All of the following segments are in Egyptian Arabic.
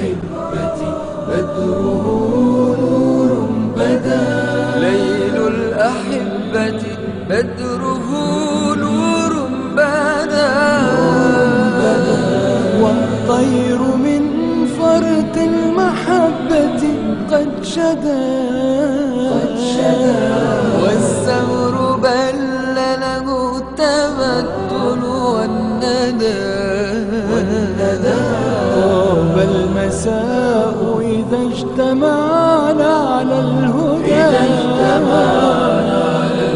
الأحبة بدره نور بدا ليل الأحبة بدره نور بدا والطير من فرط المحبة قد شدا قد شدا والثمر بل له التبتل والندى والندى طاب المساء إذا اجتمعنا على الهدى إذا اجتمعنا على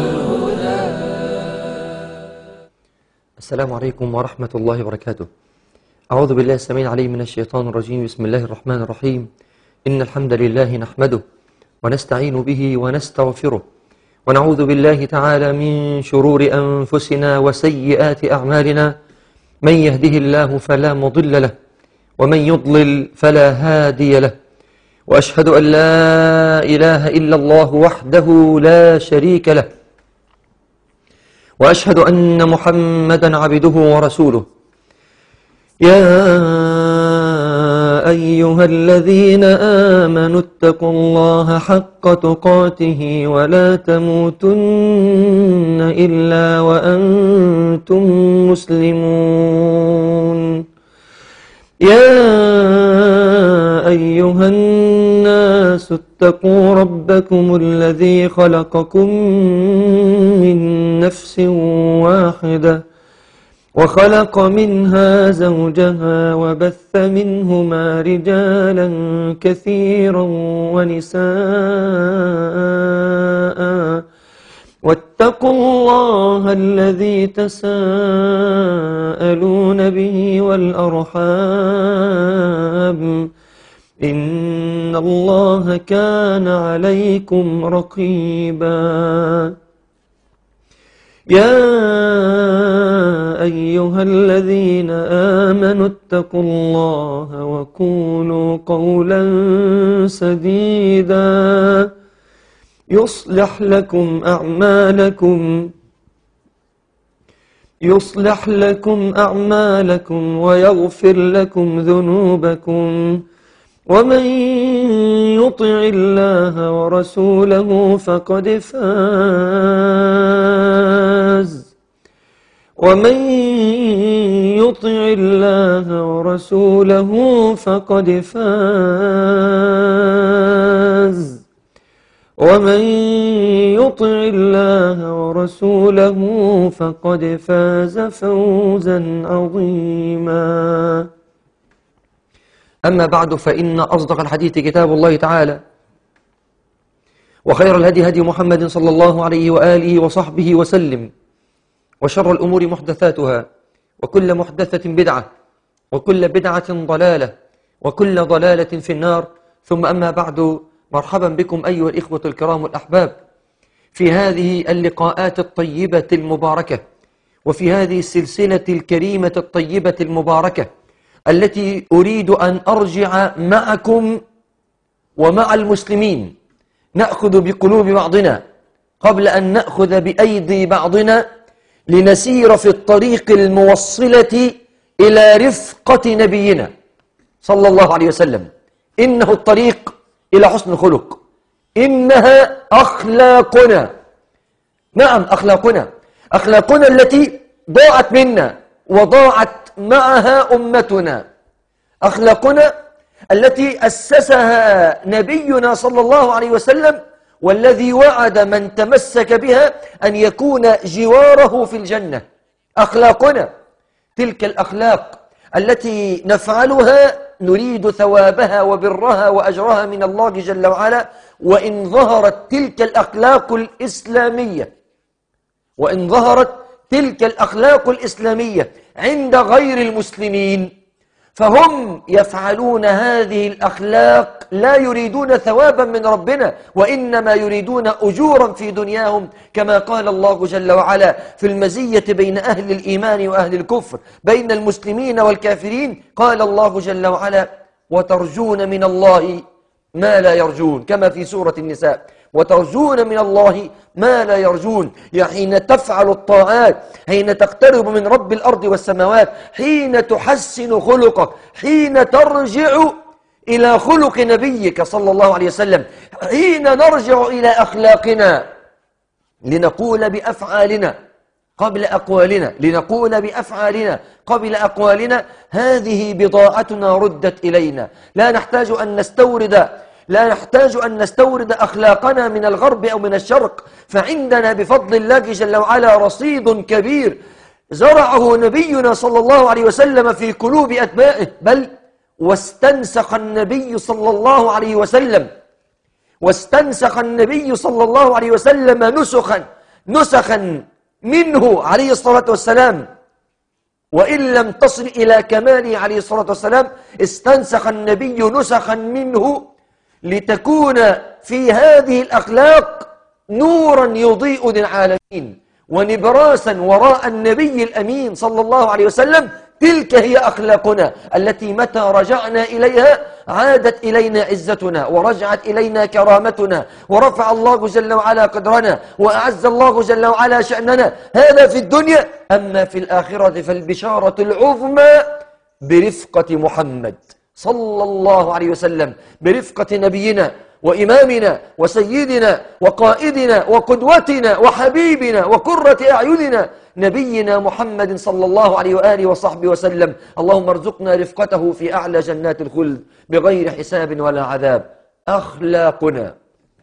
السلام عليكم ورحمة الله وبركاته أعوذ بالله السميع العليم من الشيطان الرجيم بسم الله الرحمن الرحيم إن الحمد لله نحمده ونستعين به ونستغفره ونعوذ بالله تعالى من شرور أنفسنا وسيئات أعمالنا من يهده الله فلا مضل له ومن يضلل فلا هادي له وأشهد أن لا إله إلا الله وحده لا شريك له وأشهد أن محمدا عبده ورسوله يا أيها الذين آمنوا اتقوا الله حق تقاته ولا تموتن إلا وأنتم مسلمون يا أيها الناس اتقوا ربكم الذي خلقكم من نفس واحدة وخلق منها زوجها وبث منهما رجالا كثيرا ونساء واتقوا الله الذي تساءلون به والأرحام إن الله كان عليكم رقيبا يا أيها الذين آمنوا اتقوا الله وقولوا قولا سديدا يصلح لكم أعمالكم يصلح لكم أعمالكم ويغفر لكم ذنوبكم ومن يطع الله ورسوله فقد فاز ومن يطع الله ورسوله فقد فاز ومن يطع الله ورسوله فقد فاز فوزا عظيما أما بعد فإن أصدق الحديث كتاب الله تعالى وخير الهدي هدي محمد صلى الله عليه وآله وصحبه وسلم وشر الأمور محدثاتها وكل محدثة بدعة وكل بدعة ضلالة وكل ضلالة في النار ثم أما بعد مرحبا بكم أيها الإخوة الكرام الأحباب في هذه اللقاءات الطيبة المباركة وفي هذه السلسلة الكريمة الطيبة المباركة التي أريد أن أرجع معكم ومع المسلمين نأخذ بقلوب بعضنا قبل أن نأخذ بأيدي بعضنا لنسير في الطريق الموصلة إلى رفقة نبينا صلى الله عليه وسلم إنه الطريق إلى حسن الخلق إنها أخلاقنا نعم أخلاقنا أخلاقنا التي ضاعت منا وضاعت معها أمتنا أخلاقنا التي أسسها نبينا صلى الله عليه وسلم والذي وعد من تمسك بها أن يكون جواره في الجنة أخلاقنا تلك الأخلاق التي نفعلها نريد ثوابها وبرها وأجرها من الله جل وعلا وإن ظهرت تلك الأخلاق الإسلامية وإن ظهرت تلك الأخلاق الإسلامية عند غير المسلمين فهم يفعلون هذه الأخلاق لا يريدون ثوابا من ربنا وإنما يريدون أجورا في دنياهم كما قال الله جل وعلا في المزية بين أهل الإيمان وأهل الكفر بين المسلمين والكافرين قال الله جل وعلا وترجون من الله ما لا يرجون كما في سورة النساء وترجون من الله ما لا يرجون يا حين تفعل الطاعات حين تقترب من رب الأرض والسماوات حين تحسن خلقك حين ترجع إلى خلق نبيك صلى الله عليه وسلم حين نرجع إلى أخلاقنا لنقول بأفعالنا قبل أقوالنا لنقول بأفعالنا قبل أقوالنا هذه بضاعتنا ردت إلينا لا نحتاج أن نستورد لا نحتاج أن نستورد أخلاقنا من الغرب أو من الشرق فعندنا بفضل الله جل وعلا رصيد كبير زرعه نبينا صلى الله عليه وسلم في قلوب أتباعه بل واستنسخ النبي صلى الله عليه وسلم واستنسخ النبي صلى الله عليه وسلم نسخا نسخا منه عليه الصلاة والسلام وإن لم تصل إلى كماله عليه الصلاة والسلام استنسخ النبي نسخا منه لتكون في هذه الأخلاق نورا يضيء للعالمين ونبراسا وراء النبي الأمين صلى الله عليه وسلم تلك هي أخلاقنا التي متى رجعنا إليها عادت إلينا عزتنا ورجعت إلينا كرامتنا ورفع الله جل وعلا قدرنا وأعز الله جل وعلا شأننا هذا في الدنيا أما في الآخرة فالبشارة العظمى برفقة محمد صلى الله عليه وسلم برفقة نبينا وإمامنا وسيدنا وقائدنا وقدوتنا وحبيبنا وكرة أعيننا نبينا محمد صلى الله عليه وآله وصحبه وسلم اللهم ارزقنا رفقته في أعلى جنات الخلد بغير حساب ولا عذاب أخلاقنا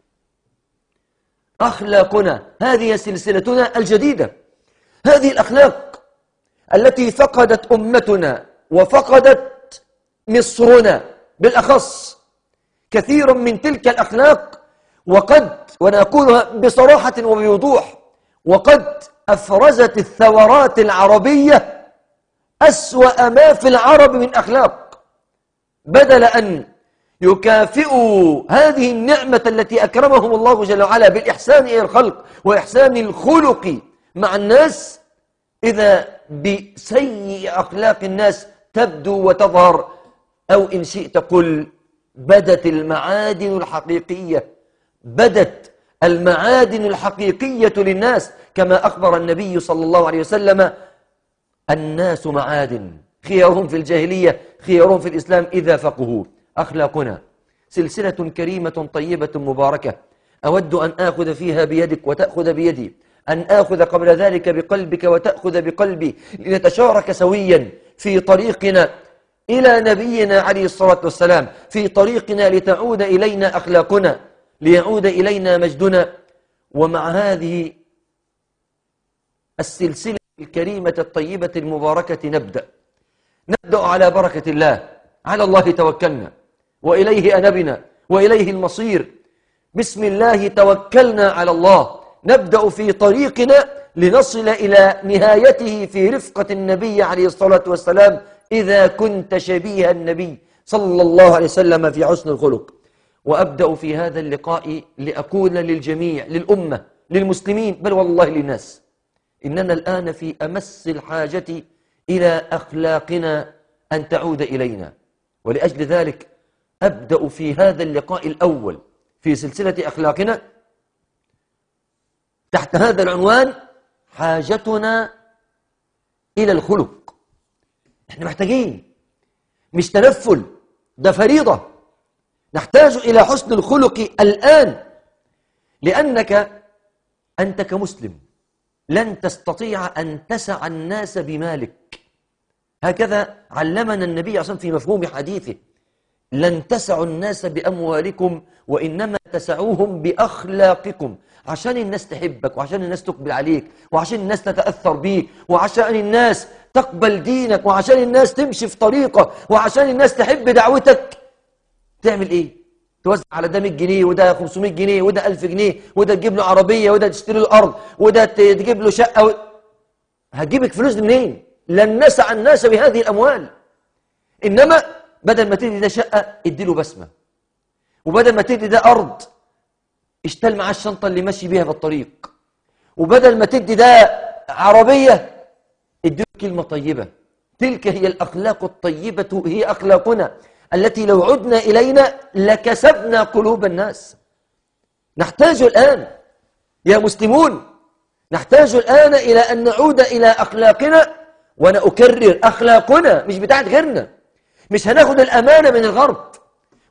أخلاقنا هذه سلسلتنا الجديدة هذه الأخلاق التي فقدت أمتنا وفقدت مصرنا بالأخص كثير من تلك الأخلاق وقد وأنا أقولها بصراحة وبوضوح وقد أفرزت الثورات العربية أسوأ ما في العرب من أخلاق بدل أن يكافئوا هذه النعمة التي أكرمهم الله جل وعلا بالإحسان إلى الخلق وإحسان الخلق مع الناس إذا بسيء أخلاق الناس تبدو وتظهر أو إن شئت قل بدت المعادن الحقيقية بدت المعادن الحقيقية للناس كما أخبر النبي صلى الله عليه وسلم الناس معادن خيارهم في الجاهلية خيارهم في الإسلام إذا فقهوا أخلاقنا سلسلة كريمة طيبة مباركة أود أن آخذ فيها بيدك وتأخذ بيدي أن آخذ قبل ذلك بقلبك وتأخذ بقلبي لنتشارك سويا في طريقنا إلى نبينا عليه الصلاة والسلام في طريقنا لتعود إلينا أخلاقنا ليعود إلينا مجدنا ومع هذه السلسلة الكريمة الطيبة المباركة نبدأ نبدأ على بركة الله على الله توكلنا وإليه أنبنا وإليه المصير بسم الله توكلنا على الله نبدأ في طريقنا لنصل إلى نهايته في رفقة النبي عليه الصلاة والسلام إذا كنت شبيه النبي صلى الله عليه وسلم في حسن الخلق وأبدأ في هذا اللقاء لأقول للجميع للأمة للمسلمين بل والله للناس إننا الآن في أمس الحاجة إلى أخلاقنا أن تعود إلينا ولأجل ذلك أبدأ في هذا اللقاء الأول في سلسلة أخلاقنا تحت هذا العنوان حاجتنا إلى الخلق احنا محتاجين مش تنفل ده فريضة نحتاج إلى حسن الخلق الآن لأنك أنت كمسلم لن تستطيع أن تسع الناس بمالك هكذا علمنا النبي صلى الله عليه وسلم في مفهوم حديثه لن تسعوا الناس بأموالكم وإنما تسعوهم بأخلاقكم عشان الناس تحبك وعشان الناس تقبل عليك وعشان الناس تتأثر بيك وعشان الناس تقبل دينك وعشان الناس تمشي في طريقك وعشان الناس تحب دعوتك تعمل ايه توزع على ده 100 جنيه وده 500 جنيه وده 1000 جنيه وده تجيب له عربية وده تشتري له أرض وده تجيب له شقة و... هتجيبك فلوس منين لن نسع الناس بهذه الأموال إنما بدل ما تدي ده شقة ادي له بسمة وبدل ما تدي ده أرض اشتل معاه الشنطة اللي ماشي بيها في الطريق وبدل ما تدي ده عربية ادي له كلمة طيبة تلك هي الأخلاق الطيبة هي أخلاقنا التي لو عدنا إلينا لكسبنا قلوب الناس نحتاج الآن يا مسلمون نحتاج الآن إلى أن نعود إلى أخلاقنا وأنا أكرر أخلاقنا مش بتاعت غيرنا مش هناخد الأمانة من الغرب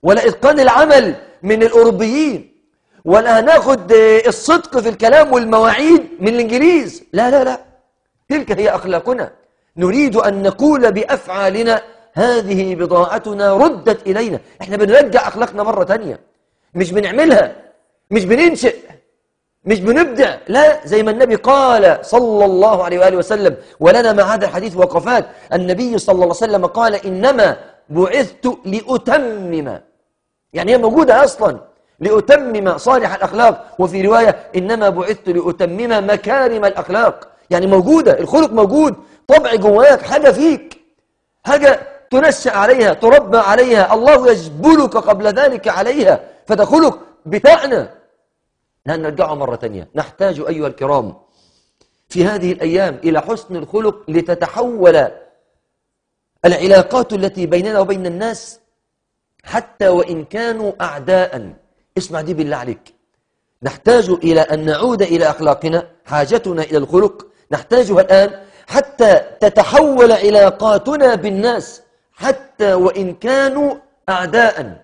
ولا إتقان العمل من الأوروبيين ولا هناخد الصدق في الكلام والمواعيد من الإنجليز لا لا لا تلك هي أخلاقنا نريد أن نقول بأفعالنا هذه بضاعتنا ردت إلينا احنا بنرجع أخلاقنا مرة تانية مش بنعملها مش بننشئ مش بنبدع لا زي ما النبي قال صلى الله عليه وآله وسلم ولنا مع هذا الحديث وقفات النبي صلى الله عليه وسلم قال إنما بعثت لأتمم يعني هي موجودة أصلا لأتمم صالح الأخلاق وفي رواية إنما بعثت لأتمم مكارم الأخلاق يعني موجودة الخلق موجود طبع جواك حاجة فيك حاجة تنشأ عليها تربى عليها الله يجبلك قبل ذلك عليها فده خلق بتاعنا لن نرجعه مرة تانية نحتاج أيها الكرام في هذه الأيام إلى حسن الخلق لتتحول العلاقات التي بيننا وبين الناس حتى وإن كانوا أعداء اسمع دي بالله عليك نحتاج إلى أن نعود إلى أخلاقنا حاجتنا إلى الخلق نحتاجها الآن حتى تتحول علاقاتنا بالناس حتى وإن كانوا أعداء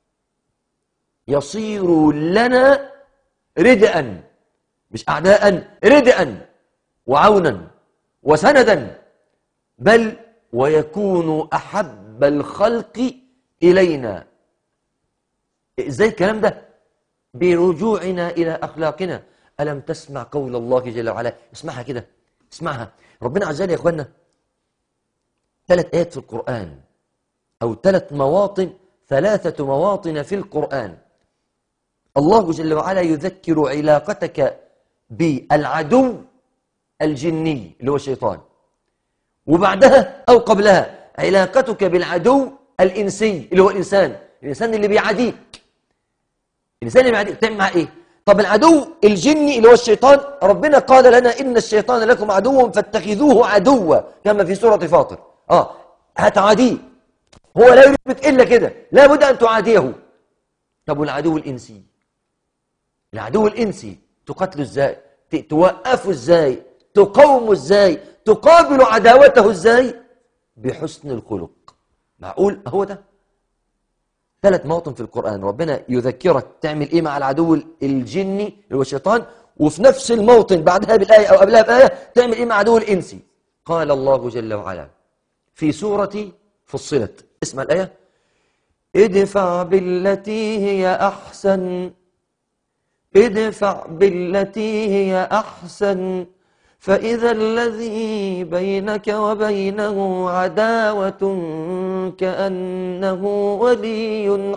يصير لنا ردءا مش أعداء ردءا وعونا وسندا بل ويكون أحب الخلق إلينا إزاي الكلام ده برجوعنا إلى أخلاقنا ألم تسمع قول الله جل وعلا اسمعها كده اسمعها ربنا عز وجل يا أخوانا ثلاث آيات في القرآن أو ثلاث مواطن ثلاثة مواطن في القرآن الله جل وعلا يذكر علاقتك بالعدو الجني اللي هو الشيطان وبعدها أو قبلها علاقتك بالعدو الإنسي اللي هو الإنسان الإنسان اللي بيعاديك الإنسان اللي بيعاديك تعمل معاه إيه؟ طب العدو الجني اللي هو الشيطان ربنا قال لنا إن الشيطان لكم عدو فاتخذوه عدوا كما في سورة فاطر آه هتعاديه هو لا يريد بك إلا كده لا بد أن تعاديه طب والعدو الإنسي العدو الإنسي تقتله إزاي توقفه إزاي تقاومه إزاي تقابل عداوته إزاي بحسن الخلق معقول هو ده ثلاث مواطن في القرآن ربنا يذكرك تعمل إيه مع العدو الجني اللي هو الشيطان وفي نفس الموطن بعدها بالآية أو قبلها بآية تعمل إيه مع عدو الإنسي قال الله جل وعلا في سورة فصلت اسمع الآية ادفع بالتي هي أحسن ادفع بالتي هي أحسن فإذا الذي بينك وبينه عداوة كأنه ولي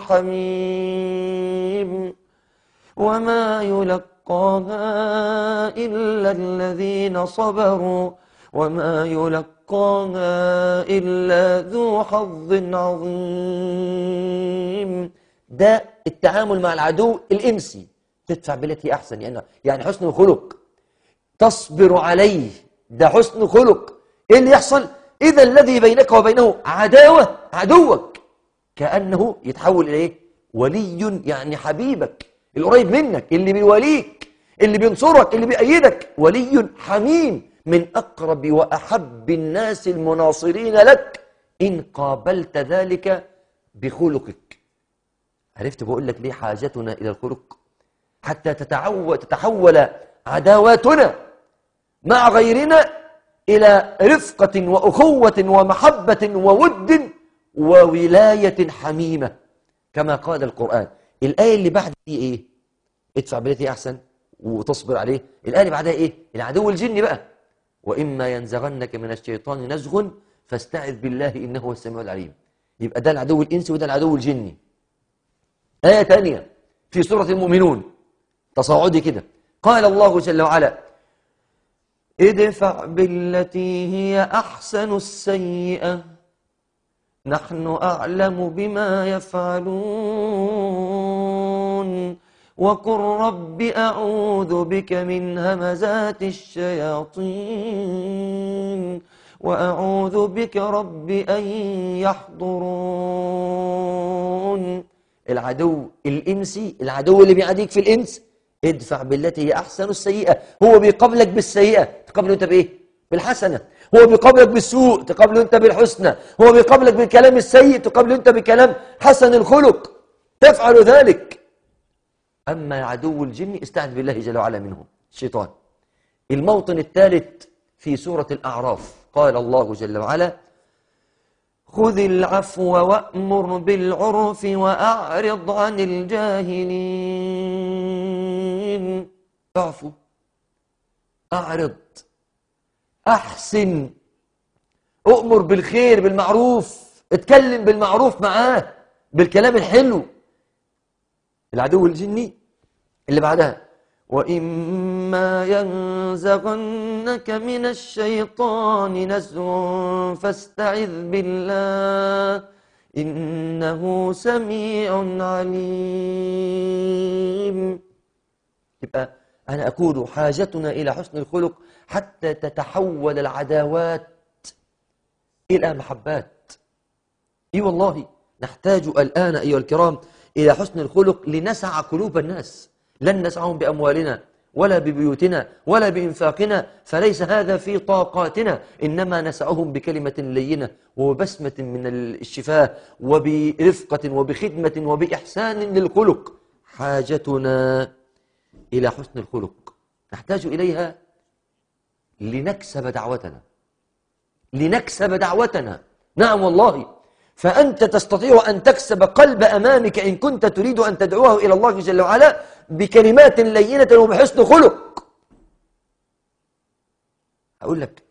حميم وما يلقاها إلا الذين صبروا وما يلقاها إلا ذو حظ عظيم ده التعامل مع العدو الإنسي تدفع بالتي أحسن يعني, يعني حسن الخلق تصبر عليه ده حسن خلق إيه اللي يحصل إذا الذي بينك وبينه عداوة عدوك كأنه يتحول إلى إيه ولي يعني حبيبك القريب منك اللي بيوليك اللي بينصرك اللي بيأيدك ولي حميم من أقرب وأحب الناس المناصرين لك إن قابلت ذلك بخلقك عرفت بقول لك ليه حاجتنا إلى الخلق حتى تتعو تتحول عداواتنا مع غيرنا إلى رفقة وأخوة ومحبة وود وولاية حميمة كما قال القرآن الآية اللي بعد دي إيه ادفع بالتي أحسن وتصبر عليه الآية اللي بعدها إيه العدو الجن بقى وإما ينزغنك من الشيطان نزغ فاستعذ بالله إنه هو السميع العليم يبقى ده العدو الإنسي وده العدو الجني آية تانية في سورة المؤمنون تصاعدي كده قال الله جل وعلا ادفع بالتي هي أحسن السيئة نحن أعلم بما يفعلون وقل رب أعوذ بك من همزات الشياطين وأعوذ بك رب أن يحضرون العدو الإنسي العدو اللي بيعاديك في الإنس ادفع بالتي هي أحسن السيئة هو بيقابلك بالسيئة تقابله أنت بإيه؟ بالحسنة هو بيقابلك بالسوء تقابله أنت بالحسنى هو بيقابلك بالكلام السيء تقابله أنت بكلام حسن الخلق تفعل ذلك أما عدو الجن استعذ بالله جل وعلا منه الشيطان الموطن الثالث في سورة الأعراف قال الله جل وعلا خذ العفو وأمر بالعرف وأعرض عن الجاهلين اعفو أعرض أحسن أؤمر بالخير بالمعروف اتكلم بالمعروف معاه بالكلام الحلو العدو الجني اللي بعدها وإما ينزغنك من الشيطان نزغ فاستعذ بالله إنه سميع عليم يبقى أنا أقول حاجتنا إلى حسن الخلق حتى تتحول العداوات إلى محبات إي والله نحتاج الآن أيها الكرام إلى حسن الخلق لنسع قلوب الناس لن نسعهم بأموالنا ولا ببيوتنا ولا بإنفاقنا فليس هذا في طاقاتنا إنما نسعهم بكلمة لينة وبسمة من الشفاه وبرفقة وبخدمة وبإحسان للخلق حاجتنا إلى حسن الخلق نحتاج إليها لنكسب دعوتنا لنكسب دعوتنا نعم والله فأنت تستطيع أن تكسب قلب أمامك إن كنت تريد أن تدعوه إلى الله جل وعلا بكلمات لينة وبحسن خلق أقول لك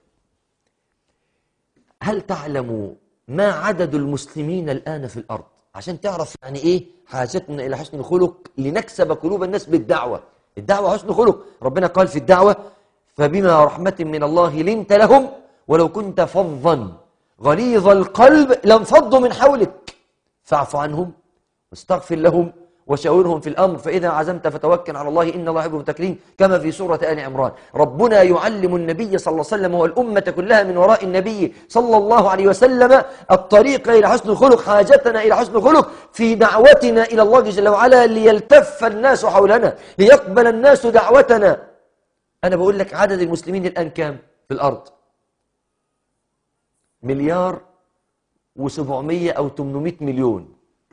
هل تعلم ما عدد المسلمين الآن في الأرض عشان تعرف يعني إيه حاجتنا إلى حسن الخلق لنكسب قلوب الناس بالدعوة الدعوة حسن خلق ربنا قال في الدعوة فبما رحمة من الله لنت لهم ولو كنت فظا غليظ القلب لانفضوا من حولك فاعف عنهم واستغفر لهم وشاورهم في الأمر فإذا عزمت فتوكل على الله إن الله يحب المتكلين كما في سورة آل عمران ربنا يعلم النبي صلى الله عليه وسلم والأمة كلها من وراء النبي صلى الله عليه وسلم الطريق إلى حسن الخلق حاجتنا إلى حسن الخلق في دعوتنا إلى الله جل وعلا ليلتف الناس حولنا ليقبل الناس دعوتنا أنا بقول لك عدد المسلمين الآن كام في الأرض مليار و700 أو 800 مليون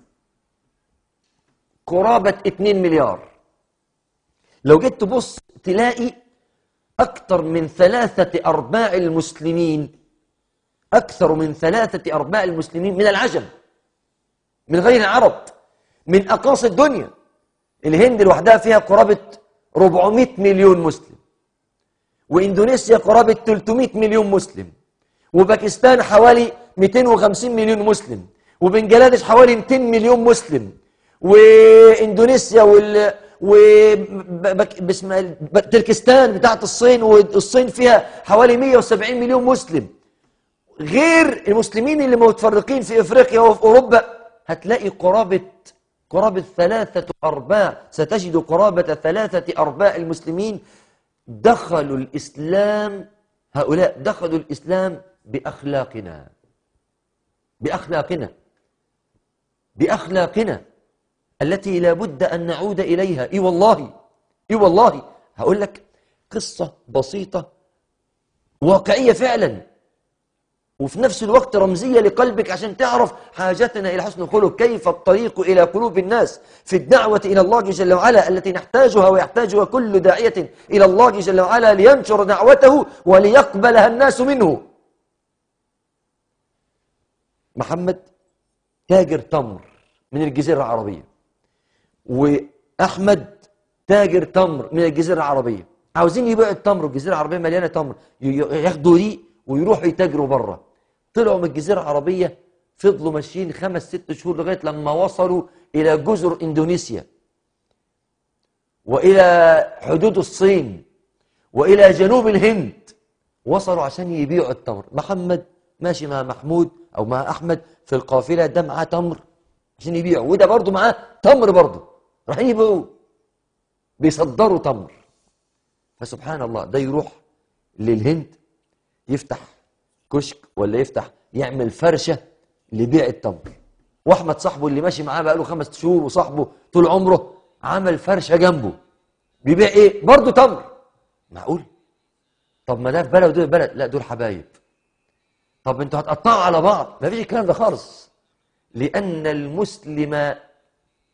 قرابة 2 مليار لو جيت تبص تلاقي أكثر من ثلاثة أرباع المسلمين أكثر من ثلاثة أرباع المسلمين من العجم من غير العرب من أقاصي الدنيا الهند لوحدها فيها قرابة 400 مليون مسلم وإندونيسيا قرابة 300 مليون مسلم وباكستان حوالي 250 مليون مسلم وبنجلاديش حوالي 200 مليون مسلم واندونيسيا وال و بك- باسم ب- تركستان بتاعت الصين والصين فيها حوالي 170 مليون مسلم غير المسلمين اللي متفرقين في افريقيا وفي اوروبا هتلاقي قرابه قرابه ثلاثه ارباع ستجد قرابه ثلاثه ارباع المسلمين دخلوا الاسلام هؤلاء دخلوا الاسلام باخلاقنا باخلاقنا باخلاقنا التي لا بد أن نعود إليها إي والله إي والله هقول لك قصة بسيطة واقعية فعلا وفي نفس الوقت رمزية لقلبك عشان تعرف حاجتنا إلى حسن الخلق كيف الطريق إلى قلوب الناس في الدعوة إلى الله جل وعلا التي نحتاجها ويحتاجها كل داعية إلى الله جل وعلا لينشر دعوته وليقبلها الناس منه محمد تاجر تمر من الجزيرة العربية واحمد تاجر تمر من الجزيره العربيه عاوزين يبيعوا التمر والجزيره العربيه مليانه تمر ي- ي- ياخدوا دي ويروحوا يتاجروا بره طلعوا من الجزيره العربيه فضلوا ماشيين خمس ست شهور لغايه لما وصلوا الى جزر اندونيسيا والى حدود الصين والى جنوب الهند وصلوا عشان يبيعوا التمر محمد ماشي مع محمود او مع احمد في القافله ده معاه تمر عشان يبيعوا وده برضه معاه تمر برضه رايحين يبيعوا بيصدروا تمر فسبحان الله ده يروح للهند يفتح كشك ولا يفتح يعمل فرشه لبيع التمر واحمد صاحبه اللي ماشي معاه بقاله خمس شهور وصاحبه طول عمره عمل فرشه جنبه بيبيع ايه برضه تمر معقول طب ما ده في بلد ودول في بلد لا دول حبايب طب انتوا هتقطعوا على بعض ما فيش الكلام ده خالص لأن المسلم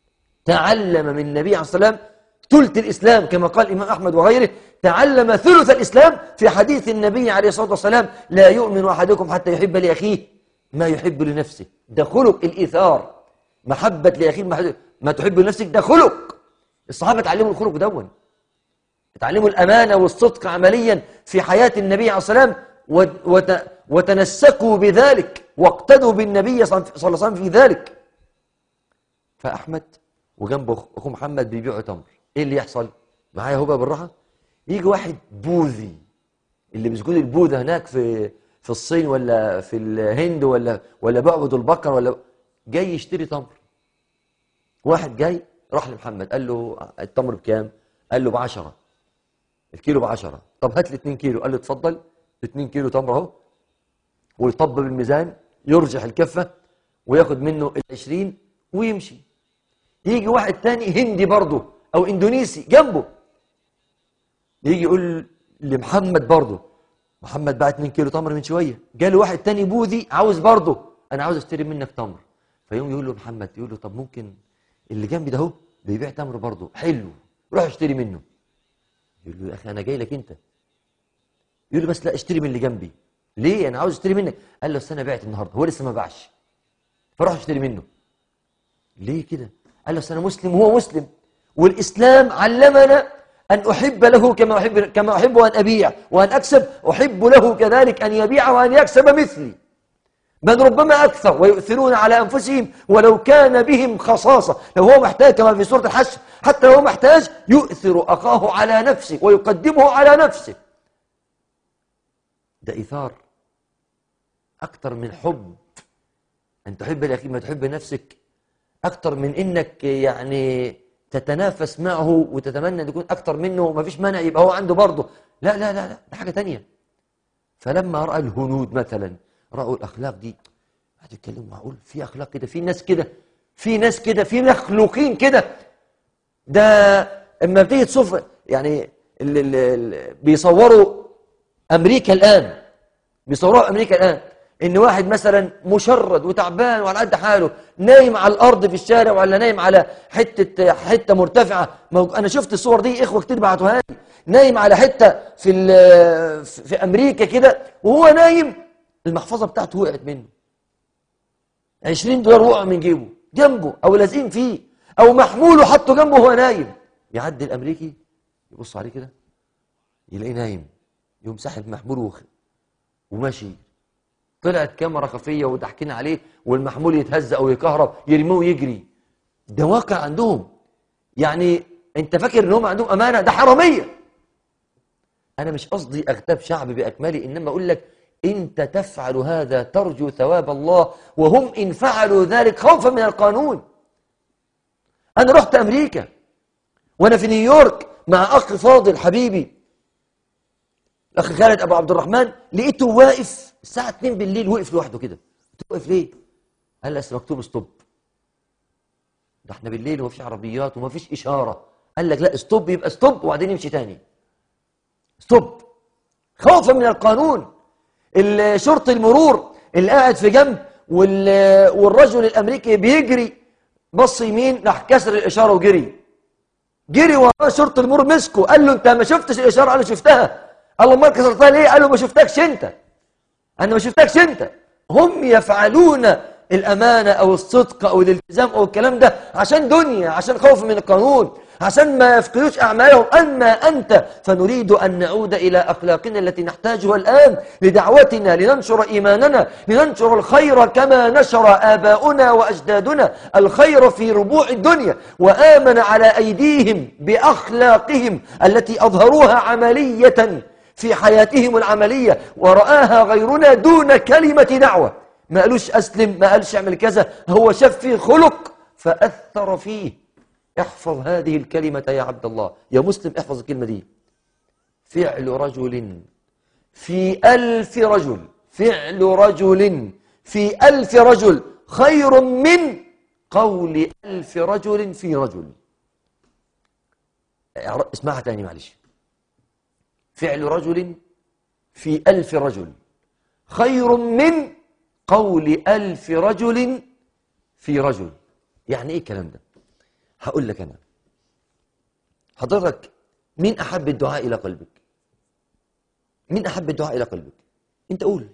تعلم من النبي عليه الصلاة والسلام ثلث الإسلام كما قال الإمام أحمد وغيره تعلم ثلث الإسلام في حديث النبي عليه الصلاة والسلام لا يؤمن أحدكم حتى يحب لأخيه ما يحب لنفسه ده خلق الإيثار محبة لأخيه ما- ما تحب لنفسك ده خلق الصحابة تعلموا الخلق دون تعلموا الأمانة والصدق عمليا في حياة النبي عليه الصلاة والسلام وت- وت- وتنسكوا بذلك واقتدوا بالنبي صلى الله عليه وسلم في ذلك فأحمد وجنبه أخ- أخوه محمد بيبيعوا تمر إيه اللي يحصل؟ معايا هو بقى بالراحة يجي واحد بوذي اللي بيسجدوا البوذا هناك في في الصين ولا في الهند ولا ولا بيعبدوا البقر ولا جاي يشتري تمر واحد جاي راح لمحمد قال له التمر بكام؟ قال له ب 10 الكيلو ب 10 طب هات لي 2 كيلو قال له اتفضل 2 كيلو تمر اهو ويطبب الميزان يرجح الكفه وياخد منه ال 20 ويمشي يجي واحد تاني هندي برضه او اندونيسي جنبه يجي يقول لمحمد برضه محمد باع 2 كيلو تمر من شويه جاله واحد تاني بوذي عاوز برضه انا عاوز اشتري منك تمر فيقوم يقول له محمد يقول له طب ممكن اللي جنبي ده اهو بيبيع تمر برضه حلو روح اشتري منه يقول له يا اخي انا جاي لك انت يقول له بس لا اشتري من اللي جنبي ليه انا عاوز اشتري منك قال له أصل انا بعت النهارده هو لسه ما باعش فروح اشتري منه ليه كده قال له أصل انا مسلم وهو مسلم والاسلام علمنا ان احب له كما احب كما احب ان ابيع وان اكسب احب له كذلك ان يبيع وان يكسب مثلي بل ربما أكثر ويؤثرون على أنفسهم ولو كان بهم خصاصة لو هو محتاج كما في سورة الحشر حتى لو هو محتاج يؤثر أخاه على نفسه ويقدمه على نفسه ده إيثار أكثر من حب أن تحب لأخيك ما تحب نفسك أكثر من إنك يعني تتنافس معه وتتمنى أن يكون أكثر منه وما فيش مانع يبقى هو عنده برضه لا لا لا لا ده حاجة تانية فلما رأى الهنود مثلا رأوا الأخلاق دي هتتكلموا معقول في أخلاق كده في ناس كده في ناس كده في مخلوقين كده ده اما بتيجي تشوف يعني ال ال ال بيصوروا أمريكا الآن بيصوروها أمريكا الآن إن واحد مثلا مشرد وتعبان وعلى قد حاله نايم على الأرض في الشارع ولا نايم على حتة حتة مرتفعة موج- أنا شفت الصور دي إخوة كتير بعتوها لي نايم على حتة في ال- في في أمريكا كده وهو نايم المحفظة بتاعته وقعت منه 20 دولار وقع من جيبه جنبه أو لازقين فيه أو محموله حطه جنبه وهو نايم يعدي الأمريكي يبص عليه كده يلاقيه نايم يقوم ساحب محموله وخ- وماشي طلعت كاميرا خفية وضحكين عليه والمحمول يتهز أو يكهرب يرموه ويجري ده واقع عندهم يعني انت فاكر ان هم عندهم امانه ده حراميه انا مش قصدي اغتاب شعب باكمله انما اقول لك انت تفعل هذا ترجو ثواب الله وهم ان فعلوا ذلك خوفا من القانون انا رحت امريكا وانا في نيويورك مع اخ فاضل حبيبي الاخ خالد ابو عبد الرحمن لقيته واقف الساعه 2 بالليل وقف لوحده كده قلت له واقف ليه قال لي اصل مكتوب ستوب ده احنا بالليل ومفيش عربيات ومفيش اشاره قال لك لا ستوب يبقى ستوب وبعدين يمشي تاني ستوب خوفا من القانون الشرطي المرور اللي قاعد في جنب وال- والرجل الامريكي بيجري بص يمين راح كسر الاشاره وجري جري وراه شرطي المرور مسكه قال له انت ما شفتش الاشاره قال له شفتها قال له امال كسرتها ليه قال له ما شفتكش انت انا ما شفتكش انت هم يفعلون الامانه او الصدق او الالتزام او الكلام ده عشان دنيا عشان خوف من القانون عشان ما يفقدوش اعمالهم اما انت فنريد ان نعود الى اخلاقنا التي نحتاجها الان لدعوتنا لننشر ايماننا لننشر الخير كما نشر اباؤنا واجدادنا الخير في ربوع الدنيا وامن على ايديهم باخلاقهم التي اظهروها عمليه في حياتهم العملية ورآها غيرنا دون كلمة دعوة ما قالوش أسلم ما قالش اعمل كذا هو شاف فيه خلق فأثر فيه احفظ هذه الكلمة يا عبد الله يا مسلم احفظ الكلمة دي فعل رجل في ألف رجل فعل رجل في ألف رجل خير من قول ألف رجل في رجل اسمعها تاني معلش فعل رجل في ألف رجل خير من قول ألف رجل في رجل يعني إيه الكلام ده هقول لك أنا حضرتك مين أحب الدعاء إلى قلبك مين أحب الدعاء إلى قلبك أنت قول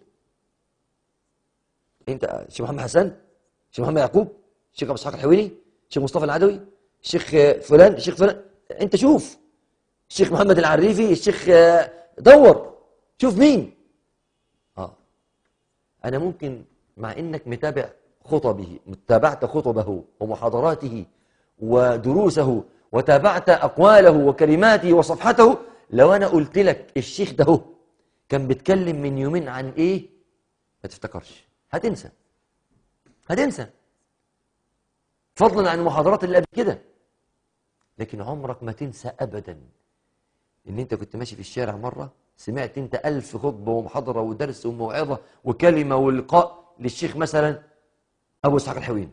أنت شيخ محمد حسن شيخ محمد يعقوب شيخ أبو إسحاق الحويني شيخ مصطفى العدوي شيخ فلان شيخ فلان أنت شوف الشيخ محمد العريفي الشيخ دور شوف مين آه أنا ممكن مع إنك متابع خطبه متابعت خطبه ومحاضراته ودروسه وتابعت أقواله وكلماته وصفحته لو أنا قلت لك الشيخ ده هو كان بيتكلم من يومين عن إيه ما تفتكرش هتنسى هتنسى فضلا عن المحاضرات اللي قبل كده لكن عمرك ما تنسى أبدا إن أنت كنت ماشي في الشارع مرة سمعت أنت ألف خطبة ومحاضرة ودرس وموعظة وكلمة ولقاء للشيخ مثلا أبو إسحاق الحويني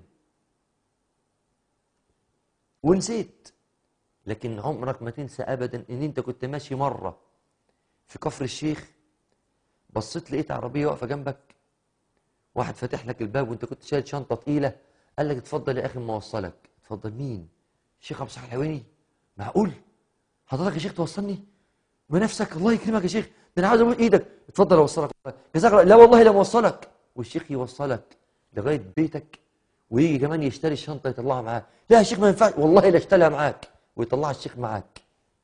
ونسيت لكن عمرك ما تنسى ابدا ان انت كنت ماشي مره في كفر الشيخ بصيت لقيت عربيه واقفه جنبك واحد فاتح لك الباب وانت كنت شايل شنطه تقيله قال لك اتفضل يا اخي ما اوصلك اتفضل مين الشيخ ابو اسحاق الحويني معقول حضرتك يا شيخ توصلني بنفسك الله يكرمك يا شيخ ده انا عاوز ابوس ايدك اتفضل اوصلك جزاك الله لا والله لا موصلك والشيخ يوصلك لغايه بيتك ويجي كمان يشتري الشنطه يطلعها معاه لا يا شيخ ما ينفعش والله لا اشتريها معاك ويطلعها الشيخ معاك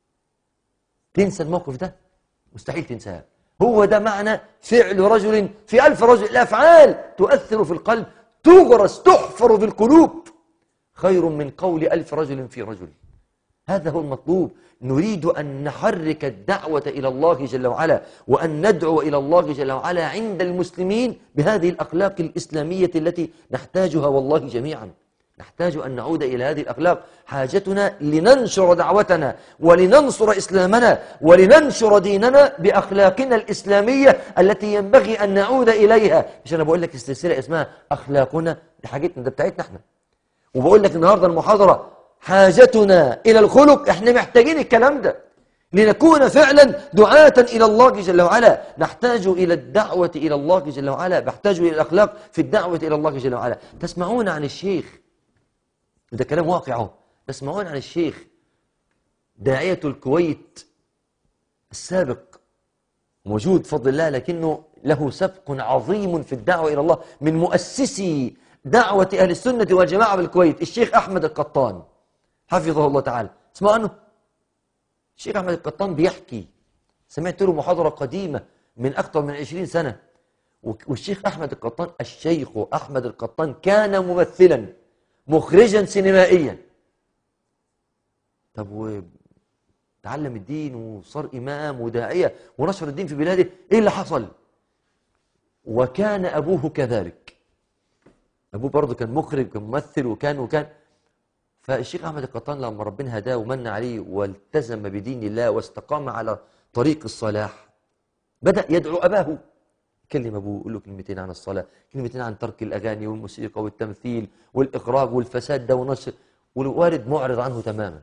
تنسى الموقف ده مستحيل تنساه هو ده معنى فعل رجل في ألف رجل الأفعال تؤثر في القلب تغرس تحفر في القلوب خير من قول ألف رجل في رجل هذا هو المطلوب نريد أن نحرك الدعوة إلى الله جل وعلا وأن ندعو إلى الله جل وعلا عند المسلمين بهذه الأخلاق الإسلامية التي نحتاجها والله جميعا نحتاج أن نعود إلى هذه الأخلاق حاجتنا لننشر دعوتنا ولننصر إسلامنا ولننشر ديننا بأخلاقنا الإسلامية التي ينبغي أن نعود إليها مش أنا بقول لك السلسلة اسمها أخلاقنا دي حاجتنا ده بتاعتنا احنا وبقول لك النهاردة المحاضرة حاجتنا إلى الخلق احنا محتاجين الكلام ده لنكون فعلا دعاة إلى الله جل وعلا نحتاج إلى الدعوة إلى الله جل وعلا نحتاج إلى الأخلاق في الدعوة إلى الله جل وعلا تسمعون عن الشيخ ده كلام واقع اهو تسمعون عن الشيخ داعية الكويت السابق موجود بفضل الله لكنه له سبق عظيم في الدعوة إلى الله من مؤسسي دعوة أهل السنة والجماعة بالكويت الشيخ أحمد القطان حفظه الله تعالى اسمعوا عنه الشيخ أحمد القطان بيحكي سمعت له محاضرة قديمة من أكثر من عشرين سنة والشيخ أحمد القطان الشيخ أحمد القطان كان ممثلا مخرجا سينمائيا طب وتعلم الدين وصار إمام وداعية ونشر الدين في بلاده إيه اللي حصل وكان أبوه كذلك أبوه برضه كان مخرج كان ممثل وكان وكان فالشيخ أحمد القطان لما ربنا هداه ومن عليه والتزم بدين الله واستقام على طريق الصلاح بدأ يدعو أباه كلم أبوه يقول له كلمتين عن الصلاة كلمتين عن ترك الأغاني والموسيقى والتمثيل والإخراج والفساد ده ونشر والوالد معرض عنه تماما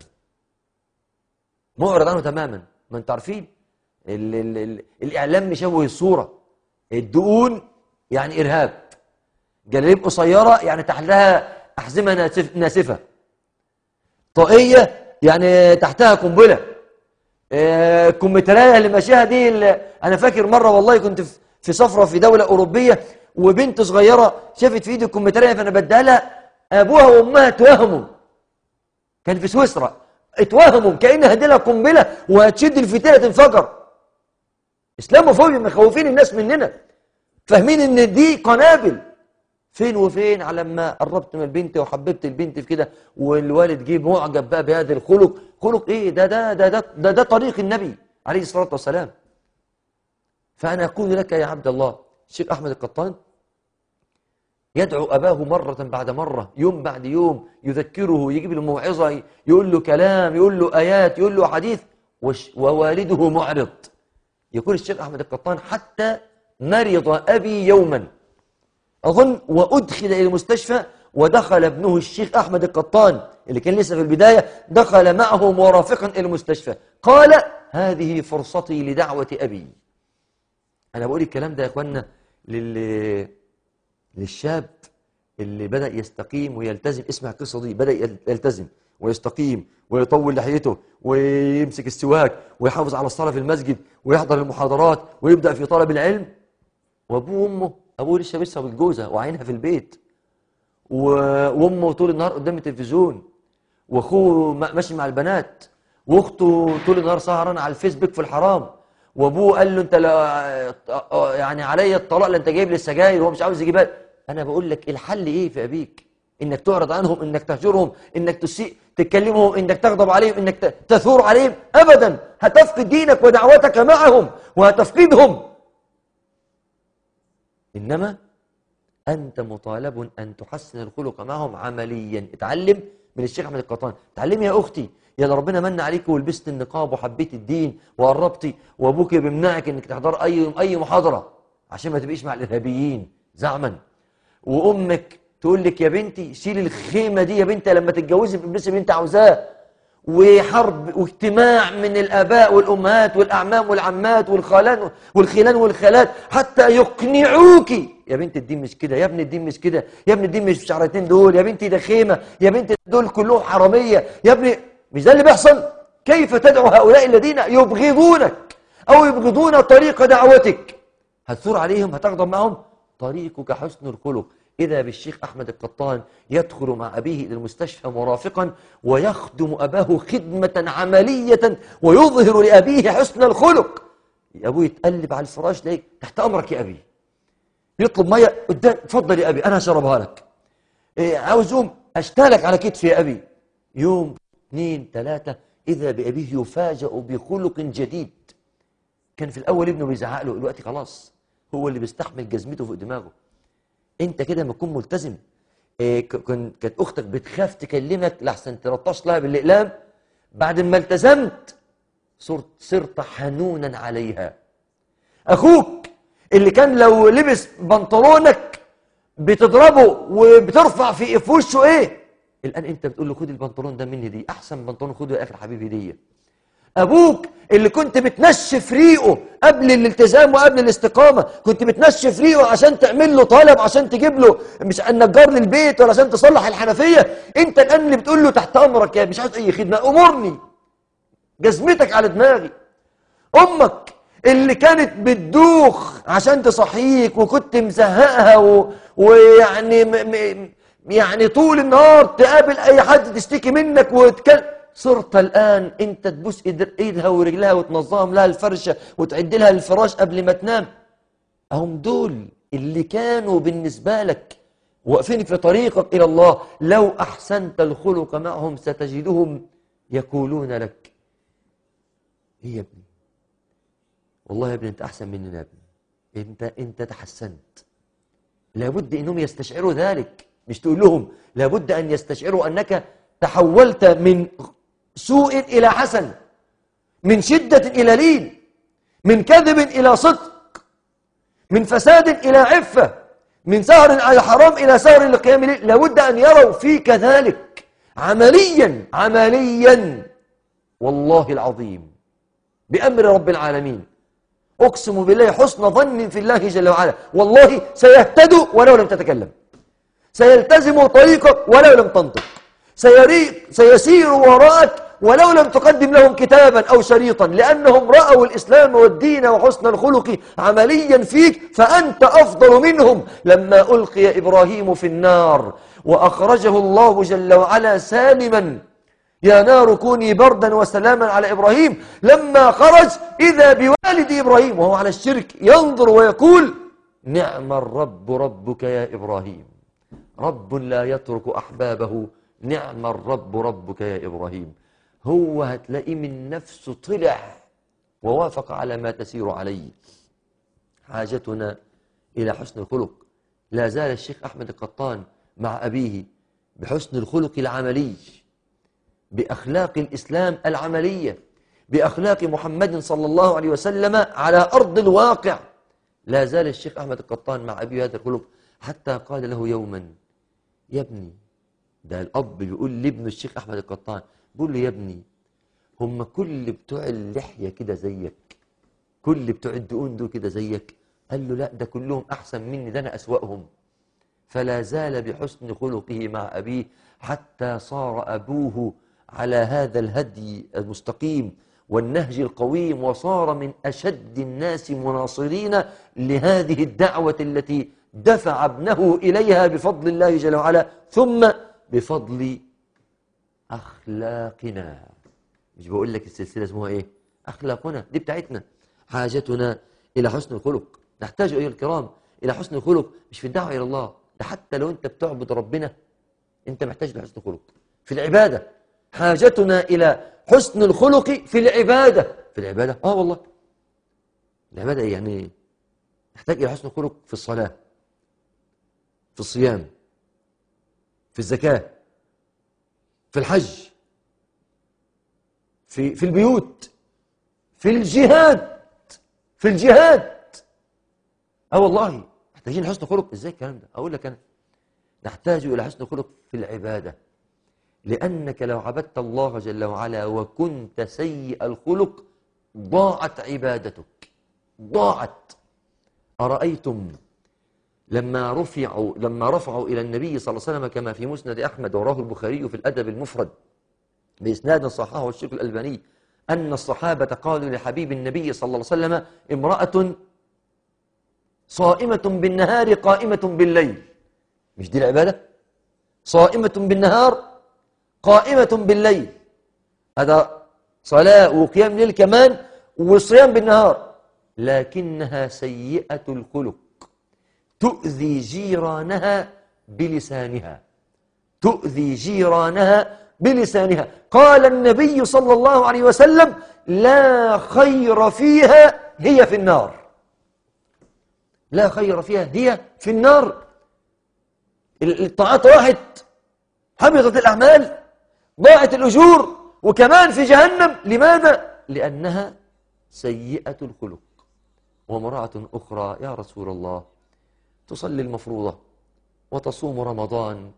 معرض عنه تماما ما انت عارفين ال ال ال الإعلام مشوه الصورة الدقون يعني إرهاب جلاليب قصيرة يعني تحتها أحزمة ناسف ناسفة طاقية يعني تحتها قنبلة آه، الكمبيوترايه اللي ماشيها دي اللي انا فاكر مره والله كنت في في سفره في دوله اوروبيه وبنت صغيره شافت في ايدي الكمبيوترايه فانا بديها لها ابوها وامها اتوهموا كان في سويسرا اتوهموا كانها دي لها قنبله وهتشد الفتيله تنفجر اسلاموفوبيا مخوفين الناس مننا فاهمين ان دي قنابل فين وفين على ما قربت من البنت وحببت البنت في كده والوالد جه معجب بقى بهذا الخلق خلق ايه ده ده ده ده ده, ده طريق النبي عليه الصلاه والسلام فانا اقول لك يا عبد الله الشيخ احمد القطان يدعو اباه مره بعد مره يوم بعد يوم يذكره يجيب له موعظه يقول له كلام يقول له ايات يقول له حديث وش- ووالده معرض يقول الشيخ احمد القطان حتى مرض ابي يوما أظن وأدخل إلى المستشفى ودخل ابنه الشيخ أحمد القطان اللي كان لسه في البداية دخل معه مرافقا إلى المستشفى قال هذه فرصتي لدعوة أبي أنا بقول الكلام ده يا أخوانا لل... للشاب اللي بدأ يستقيم ويلتزم اسمع القصة دي بدأ يلتزم ويستقيم ويطول لحيته ويمسك السواك ويحافظ على الصلاة في المسجد ويحضر المحاضرات ويبدأ في طلب العلم وأبوه وأمه أبوه لسه لسه بالجوزة وعينها في البيت و- وأمه طول النهار قدام التلفزيون واخوه م- ماشي مع البنات واخته طول النهار سهران على الفيسبوك في الحرام وابوه قال له انت لا يعني عليا الطلاق لا انت جايب لي السجاير وهو مش عاوز يجيبها لي. انا بقول لك الحل ايه في ابيك انك تعرض عنهم انك تهجرهم انك تسيء تكلمهم انك تغضب عليهم انك ت- تثور عليهم ابدا هتفقد دينك ودعوتك معهم وهتفقدهم انما أنت مطالب أن تحسن الخلق معهم عمليا اتعلم من الشيخ أحمد القطان اتعلمي يا أختي يا ده ربنا من عليك ولبست النقاب وحبيت الدين وقربتي وأبوك بيمنعك إنك تحضر أي أي محاضرة عشان ما تبقيش مع الإرهابيين زعما وأمك تقول لك يا بنتي شيل الخيمة دي يا بنتي لما تتجوزي بالبس اللي أنت عاوزاه وحرب واجتماع من الآباء والأمهات والأعمام والعمات والخالان والخلان والخالات حتى يقنعوك يا بنت الدين مش كده يا ابن الدين مش كده يا ابن الدين مش الشعرتين دول يا بنتي ده خيمة يا بنت دول كلهم حرامية يا ابني مش ده اللي بيحصل كيف تدعو هؤلاء الذين يبغضونك أو يبغضون طريق دعوتك هتثور عليهم هتغضب معهم طريقك حسن الخلق إذا بالشيخ أحمد القطان يدخل مع أبيه إلى المستشفى مرافقا ويخدم أباه خدمة عملية ويظهر لأبيه حسن الخلق أبوه يتقلب على الفراش ليك تحت أمرك يا أبي يطلب مية قدام اتفضل يا أبي أنا هشربها لك إيه عاوز أقوم أشتالك على كتفي يا أبي يوم اثنين ثلاثة إذا بأبيه يفاجأ بخلق جديد كان في الأول ابنه بيزعق له دلوقتي خلاص هو اللي بيستحمل جزمته فوق دماغه انت كده ما تكون ملتزم إيه ك- كن- كانت اختك بتخاف تكلمك لحسن ترطش لها بالاقلام بعد ما التزمت صرت صرت حنونا عليها اخوك اللي كان لو لبس بنطلونك بتضربه وبترفع في في وشه ايه الان انت بتقول له خد البنطلون ده مني دي احسن بنطلون خده يا اخي حبيبي هديه ابوك اللي كنت بتنشف ريقه قبل الالتزام وقبل الاستقامه كنت بتنشف ريقه عشان تعمل له طلب عشان تجيب له مش النجار للبيت ولا عشان تصلح الحنفيه انت الان اللي بتقول له تحت امرك يا مش عايز اي خدمه امرني جزمتك على دماغي امك اللي كانت بتدوخ عشان تصحيك وكنت مزهقها و... ويعني م... م... يعني طول النهار تقابل اي حد تشتكي منك وتكلم صرت الان انت تبوس إيد- ايدها ورجلها وتنظم لها الفرشه وتعد لها الفراش قبل ما تنام هم دول اللي كانوا بالنسبه لك واقفين في طريقك الى الله لو احسنت الخلق معهم ستجدهم يقولون لك ايه يا ابني والله يا ابني انت احسن مننا يا ابني انت انت تحسنت لابد انهم يستشعروا ذلك مش تقول لهم لابد ان يستشعروا انك تحولت من سوء الى حسن من شده الى لين من كذب الى صدق من فساد الى عفه من سهر على حرام الى سهر لقيام الليل لابد ان يروا فيك ذلك عمليا عمليا والله العظيم بأمر رب العالمين أقسم بالله حسن ظن في الله جل وعلا والله سيهتدوا ولو لم تتكلم سيلتزم طريقك ولو لم تنطق سيري سيسير وراءك ولو لم تقدم لهم كتابا أو شريطا لأنهم رأوا الإسلام والدين وحسن الخلق عمليا فيك فأنت أفضل منهم لما ألقي إبراهيم في النار وأخرجه الله جل وعلا سالما يا نار كوني بردا وسلاما على إبراهيم لما خرج إذا بوالد إبراهيم وهو على الشرك ينظر ويقول نعم الرب ربك يا إبراهيم رب لا يترك أحبابه نعم الرب ربك يا إبراهيم هو هتلاقيه من نفسه طلع ووافق على ما تسير عليه حاجتنا إلى حسن الخلق لا زال الشيخ أحمد القطان مع أبيه بحسن الخلق العملي بأخلاق الإسلام العملية بأخلاق محمد صلى الله عليه وسلم على أرض الواقع لا زال الشيخ أحمد القطان مع أبي هذا الخلق حتى قال له يوما يا ابني ده الأب بيقول لابنه الشيخ أحمد القطان بيقول له يا ابني هم كل بتوع اللحية كده زيك كل بتوع الدقون دول كده زيك قال له لا ده كلهم أحسن مني ده أنا أسوأهم فلا زال بحسن خلقه مع أبيه حتى صار أبوه على هذا الهدي المستقيم والنهج القويم وصار من أشد الناس مناصرين لهذه الدعوة التي دفع ابنه إليها بفضل الله جل وعلا ثم بفضل أخلاقنا مش بقول لك السلسلة اسمها إيه أخلاقنا دي بتاعتنا حاجتنا إلى حسن الخلق نحتاج أيها الكرام إلى حسن الخلق مش في الدعوة إلى الله ده حتى لو أنت بتعبد ربنا أنت محتاج لحسن الخلق في العبادة حاجتنا إلى حسن الخلق في العبادة في العبادة آه والله العبادة إيه يعني نحتاج إلى حسن الخلق في الصلاة في الصيام في الزكاة في الحج في في البيوت في الجهاد في الجهاد اه والله محتاجين حسن خلق ازاي الكلام ده اقول لك انا نحتاج الى حسن خلق في العباده لانك لو عبدت الله جل وعلا وكنت سيء الخلق ضاعت عبادتك ضاعت ارايتم لما رفعوا لما رفعوا الى النبي صلى الله عليه وسلم كما في مسند احمد وراه البخاري في الادب المفرد باسناد صححه الشيخ الالباني ان الصحابه قالوا لحبيب النبي صلى الله عليه وسلم امراه صائمه بالنهار قائمه بالليل مش دي العباده صائمه بالنهار قائمه بالليل هذا صلاه وقيام ليل كمان وصيام بالنهار لكنها سيئه الخلق تؤذي جيرانها بلسانها تؤذي جيرانها بلسانها قال النبي صلى الله عليه وسلم لا خير فيها هي في النار لا خير فيها هي في النار الطاعات راحت حبطت الأعمال ضاعت الأجور وكمان في جهنم لماذا؟ لأنها سيئة الخلق وامرأة أخرى يا رسول الله تصلي المفروضة وتصوم رمضان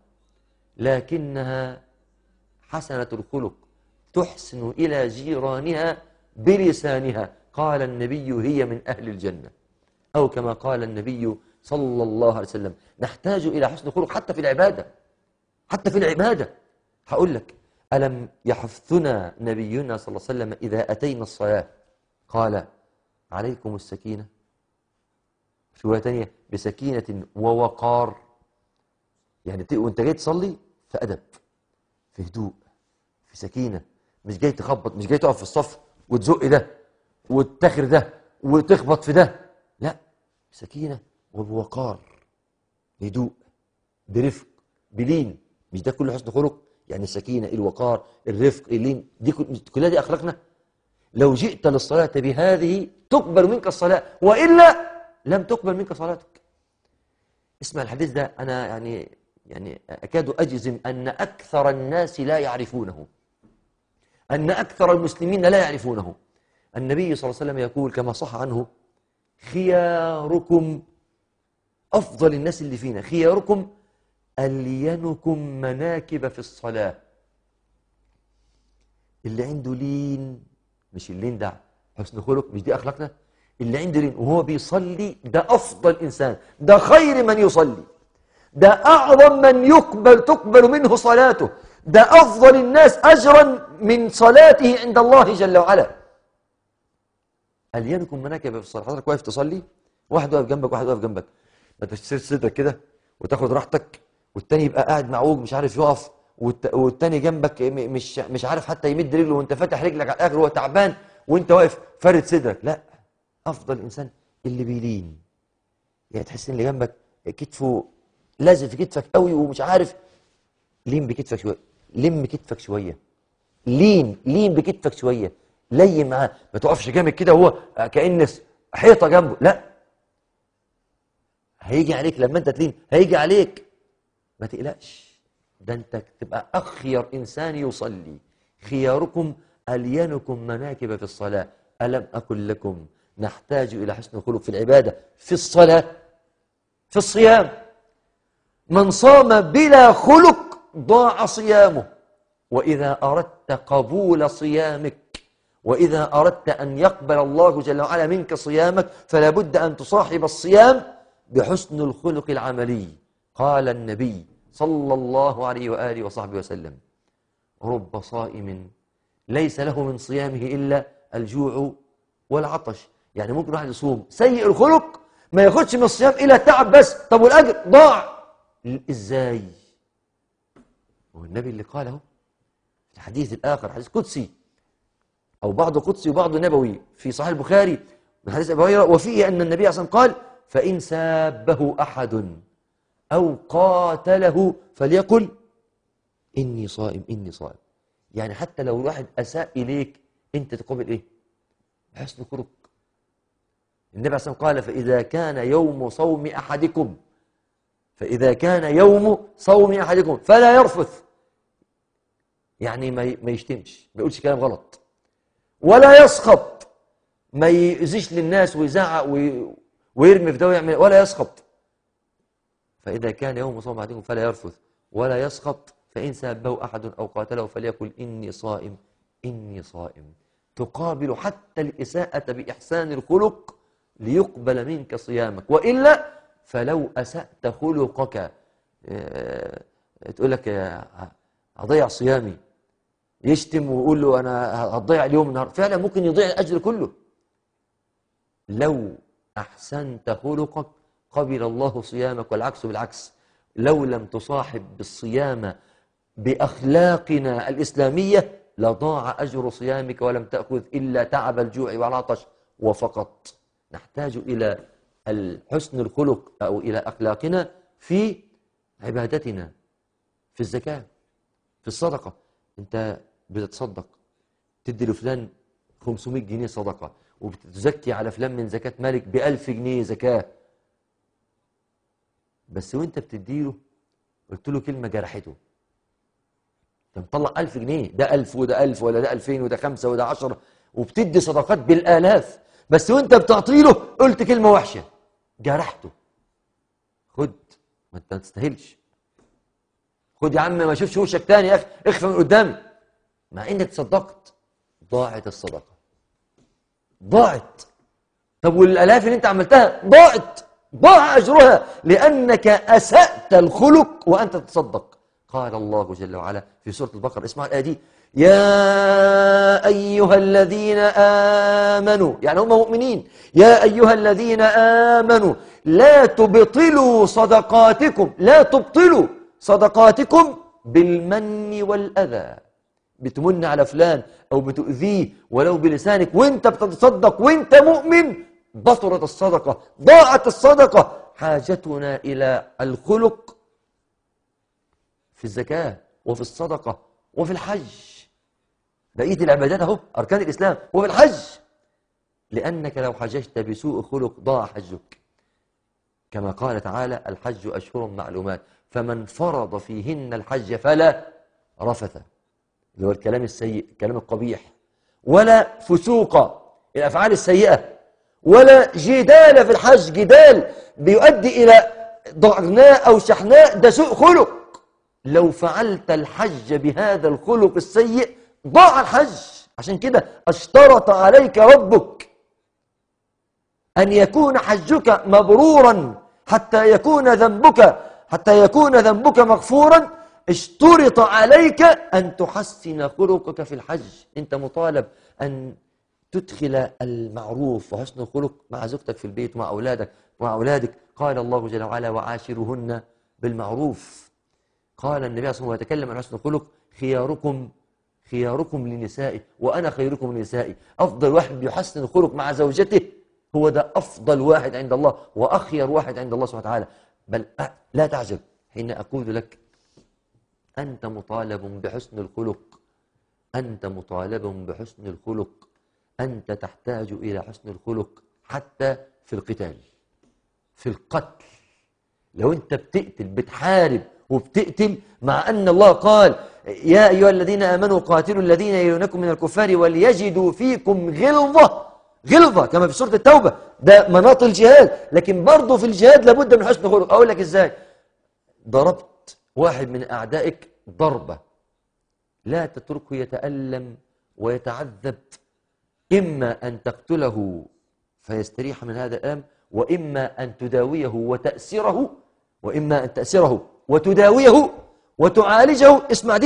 لكنها حسنة الخلق تحسن إلى جيرانها بلسانها قال النبي هي من أهل الجنة أو كما قال النبي صلى الله عليه وسلم نحتاج إلى حسن الخلق حتى في العبادة حتى في العبادة هقول لك ألم يحثنا نبينا صلى الله عليه وسلم إذا أتينا الصلاة قال عليكم السكينة في رواية تانية بسكينة ووقار يعني ت- وانت جاي تصلي في أدب في هدوء في سكينة مش جاي تخبط مش جاي تقف في الصف وتزق ده وتتاخر ده وتخبط في ده لا سكينة وبوقار بهدوء برفق بلين مش ده كله حسن خلق يعني السكينة الوقار الرفق اللين دي كل- كلها دي أخلاقنا لو جئت للصلاة بهذه تقبل منك الصلاة وإلا لم تقبل منك صلاتك اسمع الحديث ده أنا يعني يعني أكاد أجزم أن أكثر الناس لا يعرفونه أن أكثر المسلمين لا يعرفونه النبي صلى الله عليه وسلم يقول كما صح عنه خياركم أفضل الناس اللي فينا خياركم ألينكم مناكب في الصلاة اللي عنده لين مش اللين ده حسن خلق مش دي أخلاقنا اللي عنده لين وهو بيصلي ده أفضل إنسان ده خير من يصلي ده أعظم من يقبل تقبل منه صلاته ده أفضل الناس أجرا من صلاته عند الله جل وعلا ألينكم مناكب في الصلاة حضرتك واقف تصلي واحد واقف جنبك واحد واقف جنبك ما تشتري صدرك كده وتاخد راحتك والتاني يبقى قاعد معوج مش عارف يقف والت- والتاني جنبك م- مش مش عارف حتى يمد رجله وانت فاتح رجلك على الاخر وهو تعبان وانت واقف فارد صدرك لا افضل انسان اللي بيلين يعني تحس ان اللي جنبك كتفه لازق في كتفك قوي ومش عارف لين بكتفك شويه لم كتفك شويه لين لين بكتفك شويه لين معاه ما تقفش جامد كده وهو كأن حيطه جنبه لا هيجي عليك لما انت تلين هيجي عليك ما تقلقش ده انت تبقى اخير انسان يصلي خياركم الينكم مناكب في الصلاه الم اقل لكم نحتاج الى حسن الخلق في العباده في الصلاه في الصيام من صام بلا خلق ضاع صيامه واذا اردت قبول صيامك واذا اردت ان يقبل الله جل وعلا منك صيامك فلا بد ان تصاحب الصيام بحسن الخلق العملي قال النبي صلى الله عليه واله وصحبه وسلم رب صائم ليس له من صيامه إلا الجوع والعطش يعني ممكن واحد يصوم سيء الخلق ما ياخدش من الصيام إلا التعب بس طب والأجر ضاع إزاي هو النبي اللي قاله في الحديث الآخر حديث قدسي أو بعض قدسي وبعض نبوي في صحيح البخاري من حديث أبي هريرة وفيه أن النبي صلى الله عليه وسلم قال فإن سابه أحد أو قاتله فليقل إني صائم إني صائم يعني حتى لو الواحد أساء إليك أنت تقابل إيه بحسن خلق النبي صلى الله عليه وسلم قال فإذا كان يوم صوم أحدكم فإذا كان يوم صوم أحدكم فلا يرفث يعني ما ي- ما يشتمش ما يقولش كلام غلط ولا يسخط ما يأذيش للناس ويزعق وي- ويرمي في ده ويعمل ولا يسخط فإذا كان يوم صوم أحدكم فلا يرفث ولا يسخط فإن سابه أحد أو قاتله فليقل إني صائم إني صائم تقابل حتى الإساءة بإحسان الخلق ليقبل منك صيامك وإلا فلو أسأت خلقك آه، تقول لك آه، هضيع صيامي يشتم ويقول له أنا هتضيع اليوم النهارده فعلا ممكن يضيع الأجر كله لو أحسنت خلقك قبل الله صيامك والعكس بالعكس لو لم تصاحب بالصيام بأخلاقنا الإسلامية لضاع أجر صيامك ولم تأخذ إلا تعب الجوع والعطش وفقط نحتاج إلى حسن الخلق أو إلى أخلاقنا في عبادتنا في الزكاة في الصدقة أنت بتتصدق تدي لفلان 500 جنيه صدقة وبتزكي على فلان من زكاة مالك بألف جنيه زكاة بس وانت بتديله قلت له كلمة جرحته انت مطلع ألف جنيه ده ألف وده ألف ولا ده ألفين وده خمسة وده عشرة وبتدي صدقات بالآلاف بس وانت بتعطيله قلت كلمة وحشة جرحته خد ما انت ما تستاهلش خد يا عم ما اشوفش وشك تاني يا اخي اخفى من قدامي مع انك تصدقت ضاعت الصدقه ضاعت طب والالاف اللي انت عملتها ضاعت ضاع اجرها لانك اسات الخلق وانت تتصدق قال الله جل وعلا في سوره البقره اسمع الايه دي يا ايها الذين امنوا يعني هم مؤمنين يا ايها الذين امنوا لا تبطلوا صدقاتكم لا تبطلوا صدقاتكم بالمن والاذى بتمن على فلان او بتؤذيه ولو بلسانك وانت بتتصدق وانت مؤمن بطلت الصدقه ضاعت الصدقه حاجتنا الى الخلق في الزكاه وفي الصدقه وفي الحج بقيه العبادات اهو اركان الاسلام وفي الحج لانك لو حججت بسوء خلق ضاع حجك كما قال تعالى الحج اشهر معلومات فمن فرض فيهن الحج فلا رفث اللي هو الكلام السيء الكلام القبيح ولا فسوق الافعال السيئه ولا جدال في الحج جدال بيؤدي الى ضعناء او شحناء ده سوء خلق لو فعلت الحج بهذا الخلق السيء ضاع الحج عشان كده اشترط عليك ربك أن يكون حجك مبرورا حتى يكون ذنبك حتى يكون ذنبك مغفورا اشترط عليك أن تحسن خلقك في الحج أنت مطالب أن تدخل المعروف وحسن الخلق مع زوجتك في البيت ومع أولادك ومع أولادك قال الله جل وعلا وعاشرهن بالمعروف قال النبي صلى الله عليه وسلم ويتكلم عن حسن الخلق خياركم خياركم لنسائه وأنا خيركم لنسائي أفضل واحد بيحسن الخلق مع زوجته هو ده أفضل واحد عند الله وأخير واحد عند الله سبحانه وتعالى بل أ- لا تعجب حين أقول لك أنت مطالب بحسن الخلق أنت مطالب بحسن الخلق أنت تحتاج إلى حسن الخلق حتى في القتال في القتل لو أنت بتقتل بتحارب وبتقتل مع أن الله قال يا أيها الذين آمنوا قاتلوا الذين يلونكم من الكفار وليجدوا فيكم غلظة غلظة كما في سورة التوبة ده مناط الجهاد لكن برضه في الجهاد لابد من حسن خلق أقول لك إزاي ضربت واحد من أعدائك ضربة لا تتركه يتألم ويتعذب إما أن تقتله فيستريح من هذا الألم وإما أن تداويه وتأسره وإما أن تأسره وتداويه وتعالجه اسمع دي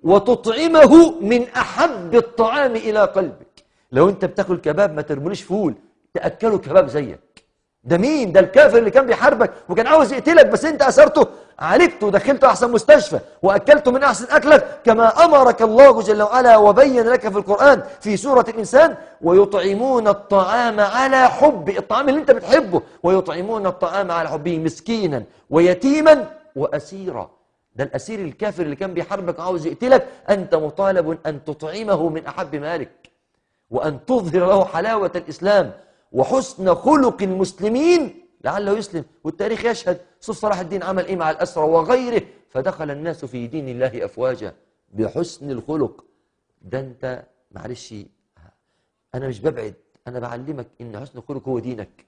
وتطعمه من أحب الطعام إلى قلبك لو أنت بتاكل كباب ما ترمليش فول تأكله كباب زيك ده مين ده الكافر اللي كان بيحاربك وكان عاوز يقتلك بس انت اثرته عالجته ودخلته احسن مستشفى واكلته من احسن اكلك كما امرك الله جل وعلا وبين لك في القران في سوره الانسان ويطعمون الطعام على حب الطعام اللي انت بتحبه ويطعمون الطعام على حبه مسكينا ويتيما واسيرا ده الاسير الكافر اللي كان بيحاربك وعاوز يقتلك انت مطالب ان تطعمه من احب مالك وأن تظهر له حلاوة الإسلام وحسن خلق المسلمين لعله يسلم والتاريخ يشهد سوف صلاح الدين عمل إيه مع الأسرى وغيره فدخل الناس في دين الله أفواجا بحسن الخلق ده أنت معلش أنا مش ببعد أنا بعلمك إن حسن الخلق هو دينك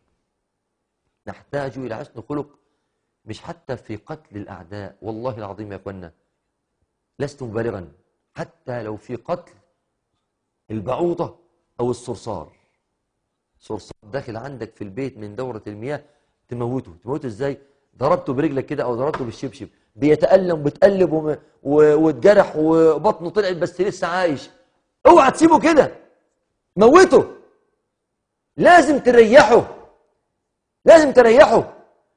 نحتاج إلى حسن الخلق مش حتى في قتل الأعداء والله العظيم يا أخوانا لست مبالغا حتى لو في قتل البعوضة أو الصرصار صرصار داخل عندك في البيت من دورة المياه تموته تموته ازاي ضربته برجلك كده أو ضربته بالشبشب بيتألم وبتقلب وم- و- واتجرح وبطنه طلعت بس لسه عايش اوعى تسيبه كده موته لازم تريحه لازم تريحه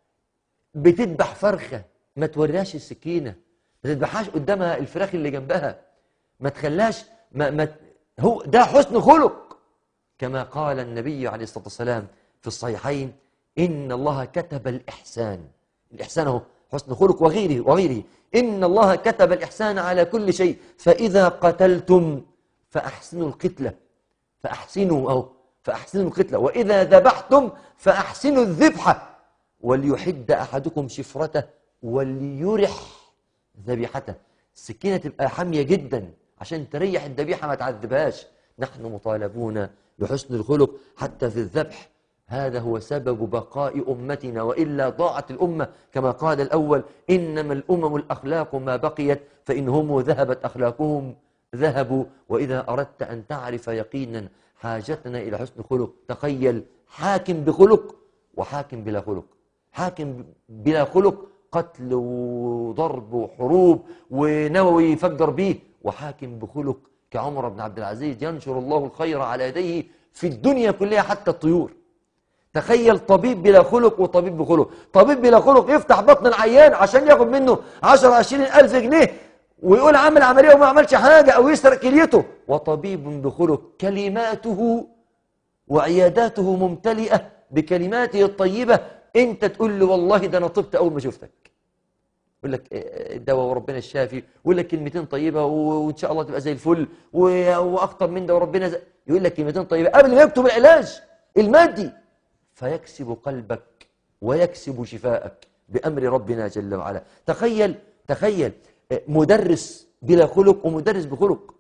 بتذبح فرخة ما توريهاش السكينة ما تذبحهاش قدامها الفراخ اللي جنبها ما تخليهاش ما ما هو ده حسن خلق كما قال النبي عليه الصلاة والسلام في الصحيحين إن الله كتب الإحسان الإحسان هو حسن خلق وغيره وغيره إن الله كتب الإحسان على كل شيء فإذا قتلتم فأحسنوا القتلة فأحسنوا أو فأحسنوا القتلة وإذا ذبحتم فأحسنوا الذبحة وليحد أحدكم شفرته وليرح ذبيحته السكينة تبقى حامية جدا عشان تريح الذبيحة ما تعذبهاش نحن مطالبون بحسن الخلق حتى في الذبح هذا هو سبب بقاء أمتنا وإلا ضاعت الأمة كما قال الأول إنما الأمم الأخلاق ما بقيت فإن هم ذهبت أخلاقهم ذهبوا وإذا أردت أن تعرف يقينا حاجتنا إلى حسن خلق تخيل حاكم بخلق وحاكم بلا خلق حاكم بلا خلق قتل وضرب وحروب ونووي يفجر به وحاكم بخلق كعمر بن عبد العزيز ينشر الله الخير على يديه في الدنيا كلها حتى الطيور تخيل طبيب بلا خلق وطبيب بخلق طبيب بلا خلق يفتح بطن العيان عشان ياخد منه 10 20 ألف جنيه ويقول عمل عملية وما عملش حاجة أو يسرق كليته وطبيب بخلق كلماته وعياداته ممتلئة بكلماته الطيبة انت تقول له والله ده انا طبت اول ما شفتك يقول لك إيه، الدواء وربنا الشافي ويقول لك كلمتين طيبة و- وان شاء الله تبقى زي الفل و- واكتر من ده وربنا زي يقول لك كلمتين طيبة قبل ما يكتب العلاج المادي فيكسب قلبك ويكسب شفاءك بأمر ربنا جل وعلا تخيل تخيل آه، مدرس بلا خلق ومدرس بخلق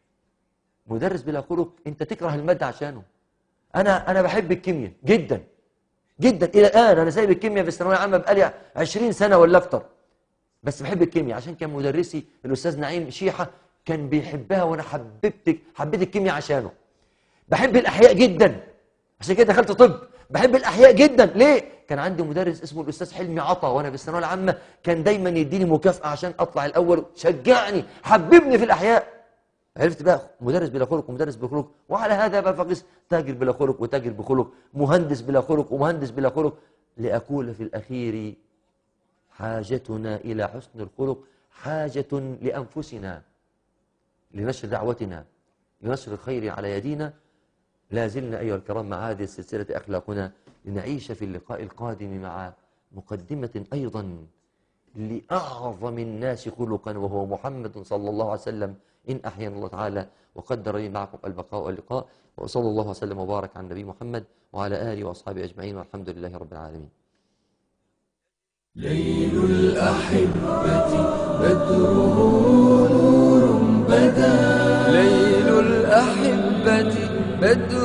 مدرس بلا خلق انت تكره المادة عشانه انا انا بحب الكيمياء جدا جدا الى الان انا سايب الكيمياء في الثانويه العامه بقالي 20 سنه ولا اكتر بس بحب الكيمياء عشان كان مدرسي الاستاذ نعيم شيحه كان بيحبها وانا حببت حبيت الكيمياء عشانه بحب الاحياء جدا عشان كده دخلت طب بحب الاحياء جدا ليه كان عندي مدرس اسمه الاستاذ حلمي عطا وانا في الثانويه العامه كان دايما يديني مكافاه عشان اطلع الاول شجعني حببني في الاحياء عرفت بقى مدرس بلا خلق ومدرس بلا خلق وعلى هذا بقى فقس تاجر بلا خلق وتاجر بخلق مهندس بلا خلق ومهندس بلا خلق لأقول في الأخير حاجتنا إلى حسن الخلق حاجة لأنفسنا لنشر دعوتنا لنشر الخير على يدينا لا زلنا أيها الكرام مع هذه السلسلة أخلاقنا لنعيش في اللقاء القادم مع مقدمة أيضا لأعظم الناس خلقا وهو محمد صلى الله عليه وسلم إن أحيانا الله تعالى وقدر لي معكم البقاء واللقاء وصلى الله وسلم وبارك على النبي محمد وعلى آله وأصحابه أجمعين والحمد لله رب العالمين ليل الأحبة بدره نور بدا ليل الأحبة بدره